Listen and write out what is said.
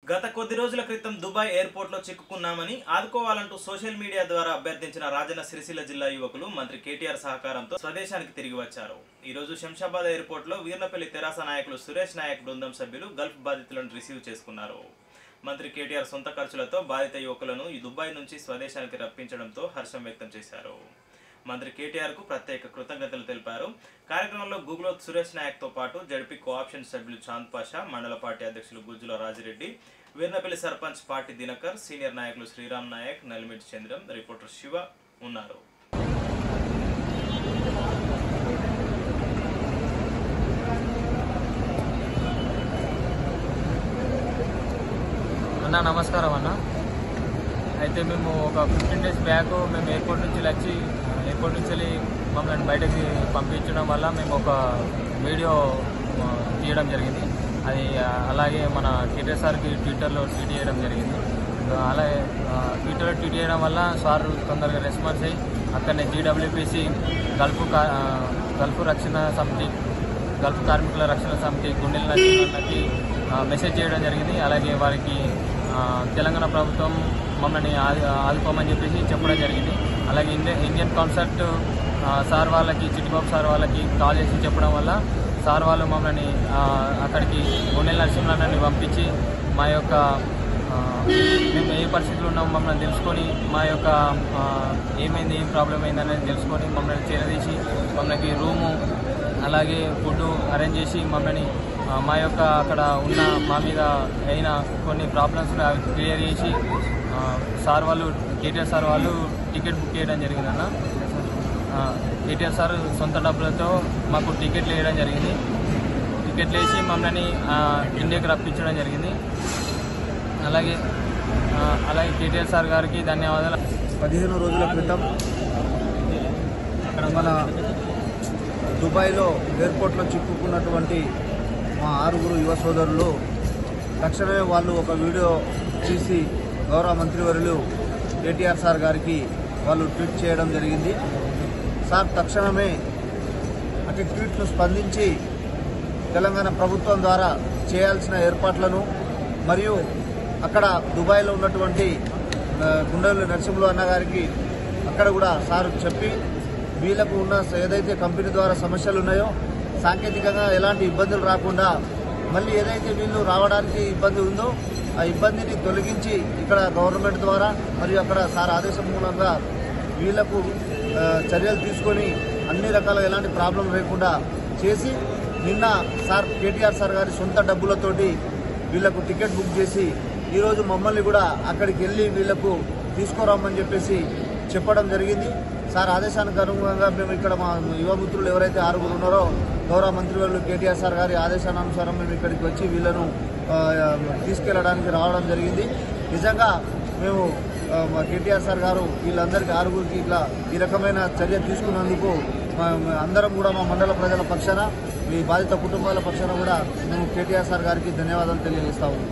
గత కొద్ది రోజుల క్రితం దుబాయ్ ఎయిర్పోర్ట్లో చిక్కుకున్నామని ఆదుకోవాలంటూ సోషల్ మీడియా ద్వారా అభ్యర్థించిన రాజన్న సిరిసిల్ల జిల్లా యువకులు మంత్రి కేటీఆర్ సహకారంతో స్వదేశానికి తిరిగి వచ్చారు ఈ రోజు శంషాబాద్ ఎయిర్పోర్ట్లో వీర్నపల్లి తెరాస నాయకులు సురేష్ నాయక్ బృందం సభ్యులు గల్ఫ్ బాధితులను రిసీవ్ చేసుకున్నారు మంత్రి కేటీఆర్ సొంత ఖర్చులతో బాధిత యువకులను ఈ దుబాయ్ నుంచి స్వదేశానికి రప్పించడంతో హర్షం వ్యక్తం చేశారు మంత్రి కేటీఆర్ కు ప్రత్యేక కృతజ్ఞతలు తెలిపారు కార్యక్రమంలో గూగులో సురేష్ నాయక్ తో పాటు జడ్పీ కోఆప్షన్ సభ్యులు చాంద్ పాషా మండల పార్టీ అధ్యక్షులు గుజ్జుల రాజిరెడ్డి వీర్నపల్లి సర్పంచ్ పార్టీ దినకర్ సీనియర్ నాయకులు శ్రీరామ్ నాయక్ నలిమిటి చంద్రం రిపోర్టర్ శివ ఉన్నారు అన్న నమస్కారం అన్న అయితే మేము ఒక ఫిఫ్టీన్ డేస్ బ్యాక్ మేము ఎయిర్పోర్ట్ నుంచి వచ్చి ఎయిర్పోర్ట్ నుంచి వెళ్ళి మమ్మల్ని బయటకి పంపించడం వల్ల మేము ఒక వీడియో ఆ, తీయడం జరిగింది అది ఆ, అలాగే మన కేటీఆర్ సార్కి ట్విట్టర్లో ట్వీట్ చేయడం జరిగింది ఆ, అలాగే ఆ, ట్విట్టర్లో ట్వీట్ చేయడం వల్ల సార్ తొందరగా రెస్పాన్స్ అయ్యి అక్కడనే జీడబ్ల్యూపీసీ గల్ఫ్ కా- ఆ, గల్ఫ్ రక్షణ సమితి గల్ఫ్ కార్మికుల రక్షణ సమితి గుండెల నరసింహన్నకి ఆ, మెసేజ్ చేయడం జరిగింది అలాగే వారికి ఆ, తెలంగాణ ప్రభుత్వం మమ్మల్ని ఆదు ఆదుకోమని చెప్పేసి చెప్పడం జరిగింది అలాగే ఇండియన్ ఇండియన్ కాన్సర్ట్ ఆ, సార్ వాళ్ళకి చిట్టిబాబు సార్ వాళ్ళకి కాల్ చేసి చెప్పడం వల్ల సార్ వాళ్ళు మమ్మల్ని ఆ, అక్కడికి గుండెల నరసింహన్నని పంపించి మా యొక్క ఆ, మేము ఏ పరిస్థితిలో ఉన్నామో మమ్మల్ని తెలుసుకొని మా యొక్క ఆ, ఏమైంది ఏం ప్రాబ్లం అయింది అనేది తెలుసుకొని మమ్మల్ని చేరదీసి మమ్మల్ని రూము అలాగే ఫుడ్ అరేంజ్ చేసి మమ్మల్ని ఆ, మా యొక్క అక్కడ ఉన్న మా మీద అయిన కొన్ని ప్రాబ్లమ్స్ క్లియర్ చేసి ఆ, సార్ వాళ్ళు కేటీఆర్ సార్ వాళ్ళు టికెట్ బుక్ చేయడం జరిగిందన్న ఆ, కేటీఆర్ సార్ సొంత డబ్బులతో మాకు టికెట్లు వేయడం జరిగింది టికెట్లు వేసి మమ్మల్ని ఆ, ఇండియాకి రప్పించడం జరిగింది అలాగే ఆ, అలాగే కేటీఆర్ సార్ గారికి ధన్యవాదాలు పదిహేను రోజుల క్రితం మన దుబాయ్లో ఎయిర్పోర్ట్లో చిక్కుకున్నటువంటి మా ఆరుగురు యువ సోదరులు తక్షణమే వాళ్ళు ఒక వీడియో తీసి గౌరవ మంత్రివర్యులు కేటీఆర్ సార్ గారికి వాళ్ళు ట్వీట్ చేయడం జరిగింది సార్ తక్షణమే అటు ట్వీట్ను స్పందించి తెలంగాణ ప్రభుత్వం ద్వారా చేయాల్సిన ఏర్పాట్లను మరియు అక్కడ దుబాయ్లో ఉన్నటువంటి ఆ, గుండెలు నరసింహులు అన్న గారికి అక్కడ కూడా సార్ చెప్పి వీళ్ళకు ఉన్న ఏదైతే కంపెనీ ద్వారా సమస్యలు ఉన్నాయో సాంకేతికంగా ఎలాంటి ఇబ్బందులు రాకుండా మళ్ళీ ఏదైతే వీళ్ళు రావడానికి ఇబ్బంది ఉందో ఆ ఇబ్బందిని తొలగించి ఇక్కడ గవర్నమెంట్ ద్వారా మరియు అక్కడ సార్ ఆదేశం మూలంగా వీళ్లకు ఆ, చర్యలు తీసుకొని అన్ని రకాల ఎలాంటి ప్రాబ్లం లేకుండా చేసి నిన్న సార్ కేటీఆర్ సార్ గారి సొంత డబ్బులతోటి వీళ్లకు టికెట్ బుక్ చేసి ఈరోజు మమ్మల్ని కూడా అక్కడికి వెళ్ళి వీళ్లకు తీసుకురామని చెప్పేసి చెప్పడం జరిగింది సార్ ఆదేశానికి అనుగుణంగా మేము ఇక్కడ మా యువ మిత్రులు ఎవరైతే ఆరుగురు ఉన్నారో గౌరవ మంత్రివర్యులు కేటీఆర్ సార్ గారి ఆదేశానుసారం మేము ఇక్కడికి వచ్చి వీళ్ళను ఆ, తీసుకెళ్లడానికి రావడం జరిగింది నిజంగా మేము ఆ, మా కేటీఆర్ సార్ గారు వీళ్ళందరికీ ఆరుగురికి ఇట్లా ఈ రకమైన చర్య తీసుకున్నందుకు మా- మా అందరం కూడా మా మండల ప్రజల పక్షాన ఈ బాధిత కుటుంబాల పక్షాన కూడా మేము కేటీఆర్ సార్ గారికి ధన్యవాదాలు తెలియజేస్తాము